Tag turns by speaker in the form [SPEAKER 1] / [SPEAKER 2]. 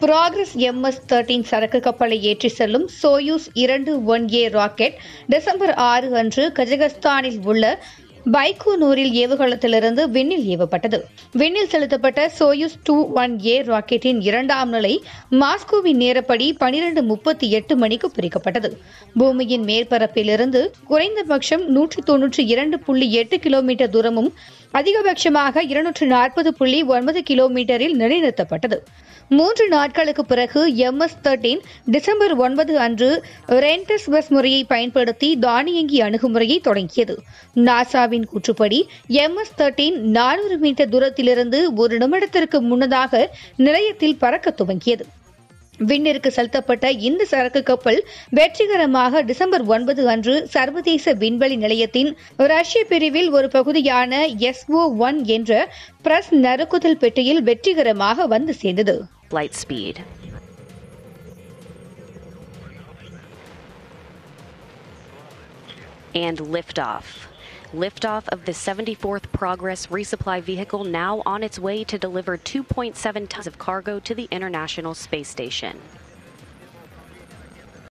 [SPEAKER 1] Progress MS thirteen சரக்கு கப்பலை ஏற்றி செல்லும் சோயூஸ் இரண்டு ஒன் ஏ ராக்கெட் டிசம்பர் ஆறு அன்று கஜகஸ்தானில் உள்ள பைக்கூனூரில் ஏவுகணத்திலிருந்து விண்ணில் ஏவப்பட்டது விண்ணில் செலுத்தப்பட்ட சோயூஸ் டூ ஒன் ஏ ராக்கெட்டின் இரண்டாம் நிலை மாஸ்கோவின் நேரப்படி பனிரெண்டு முப்பத்தி எட்டு மணிக்கு பிரிக்கப்பட்டது பூமியின் மேற்பரப்பிலிருந்து குறைந்தபட்சம் நூற்றி தொன்னூற்றி இரண்டு புள்ளி எட்டு கிலோமீட்டர் தூரமும் அதிகபட்சமாக இருநூற்று நாற்பது புள்ளி ஒன்பது கிலோமீட்டரில் நிலைநிறுத்தப்பட்டது மூன்று நாட்களுக்கு பிறகு எம்எஸ் தேர்ட்டீன் டிசம்பர் ஒன்பது அன்று ரென்டஸ் பஸ் முறையை பயன்படுத்தி தானியங்கி அணுகுமுறையை தொடங்கியது நாசாவின் கூற்றுப்படி எம்எஸ் தேர்ட்டீன் நானூறு மீட்டர் தூரத்திலிருந்து ஒரு நிமிடத்திற்கு முன்னதாக நிலையத்தில் பறக்க துவங்கியது விண்ணிற்கு செலுத்தப்பட்ட இந்த சரக்கு கப்பல் வெற்றிகரமாக டிசம்பர் ஒன்பது அன்று சர்வதேச விண்வெளி நிலையத்தின் ரஷ்ய பிரிவில் ஒரு பகுதியான எஸ்ஓ ஒன் என்ற பிரஸ் நறுக்குதல் பெட்டியில் வெற்றிகரமாக வந்து சேர்ந்தது
[SPEAKER 2] Light speed. And liftoff. Liftoff of the 74th Progress resupply vehicle now on its way to deliver 2.7 tons of cargo to the International Space Station.